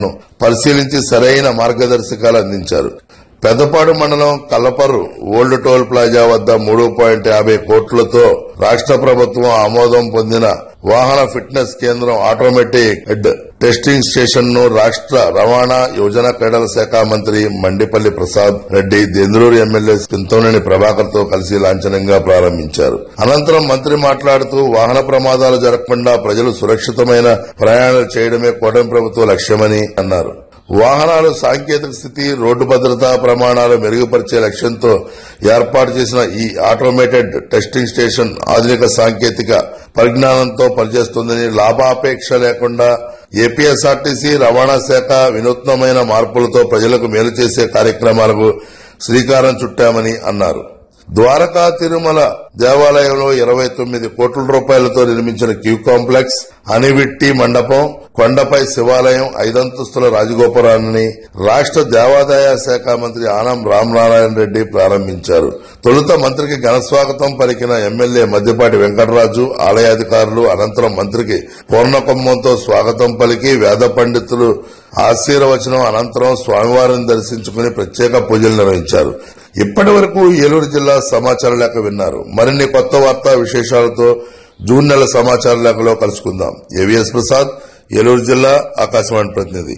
పరిశీలించి సరైన మార్గదర్శకాలు అందించారు పెద్దపాడు మండలం కల్లపర్రు ఓల్డ్ టోల్ ప్లాజా వద్ద మూడు పాయింట్ యాభై కోట్లతో రాష్ట్ర ప్రభుత్వం ఆమోదం పొందిన వాహన ఫిట్నెస్ కేంద్రం ఆటోమేటిక్ హెడ్ టెస్టింగ్ స్టేషన్ ను రాష్ట్ర రవాణా యువజన క్రీడల శాఖ మంత్రి మండిపల్లి ప్రసాద్ రెడ్డి దెందులూరు ఎమ్మెల్యే చింతమనేని ప్రభాకర్ తో కలిసి లాంఛనంగా ప్రారంభించారు అనంతరం మంత్రి మాట్లాడుతూ వాహన ప్రమాదాలు జరగకుండా ప్రజలు సురక్షితమైన ప్రయాణాలు చేయడమే కూటమి ప్రభుత్వ లక్ష్యమని అన్నారు వాహనాలు సాంకేతిక స్థితి రోడ్డు భద్రతా ప్రమాణాలు మెరుగుపరిచే లక్ష్యంతో ఏర్పాటు చేసిన ఈ ఆటోమేటెడ్ టెస్టింగ్ స్టేషన్ ఆధునిక సాంకేతిక పరిజ్ఞానంతో పనిచేస్తుందని లాభాపేక్ష లేకుండా ఏపీఎస్ఆర్టీసీ రవాణా శాఖ వినూత్నమైన మార్పులతో ప్రజలకు మేలు చేసే కార్యక్రమాలకు శ్రీకారం చుట్టామని అన్నారు ద్వారకా తిరుమల దేవాలయంలో ఇరవై తొమ్మిది కోట్ల రూపాయలతో నిర్మించిన క్యూ కాంప్లెక్స్ అనివిట్టి మండపం కొండపై శివాలయం ఐదంతస్తుల రాజగోపురాన్ని రాష్ట్ర దేవాదాయ శాఖ మంత్రి ఆనం రామనారాయణ రెడ్డి ప్రారంభించారు తొలుత మంత్రికి ఘనస్వాగతం పలికిన ఎమ్మెల్యే మద్దిపాటి వెంకటరాజు ఆలయాధికారులు అనంతరం మంత్రికి పూర్ణకుంభంతో స్వాగతం పలికి వేద పండితులు ఆశీర్వచనం అనంతరం స్వామివారిని దర్శించుకుని ప్రత్యేక పూజలు నిర్వహించారు ఇప్పటి వరకు ఏలూరు జిల్లా సమాచార లేఖ విన్నారు మరిన్ని కొత్త వార్తా విశేషాలతో జూన్ నెల సమాచార లేఖలో కలుసుకుందాం ఏవిఎస్ ప్రసాద్ ఏలూరు జిల్లా ఆకాశవాణి ప్రతినిధి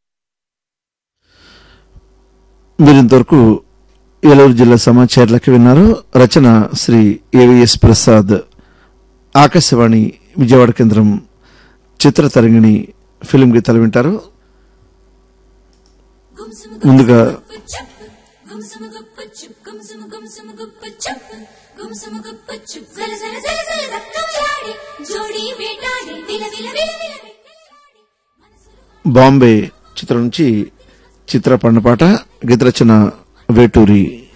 మీరింతవరకు ఏలూరు జిల్లా సమాచారాలకు విన్నారు రచన శ్రీ ఏవిఎస్ ప్రసాద్ ఆకాశవాణి విజయవాడ కేంద్రం చిత్ర తరంగిణి ఫిలిం గీతాలు వింటారు ముందుగా బాంబే చిత్రం నుంచి చిత్ర పాట గీత రచన వేటూరి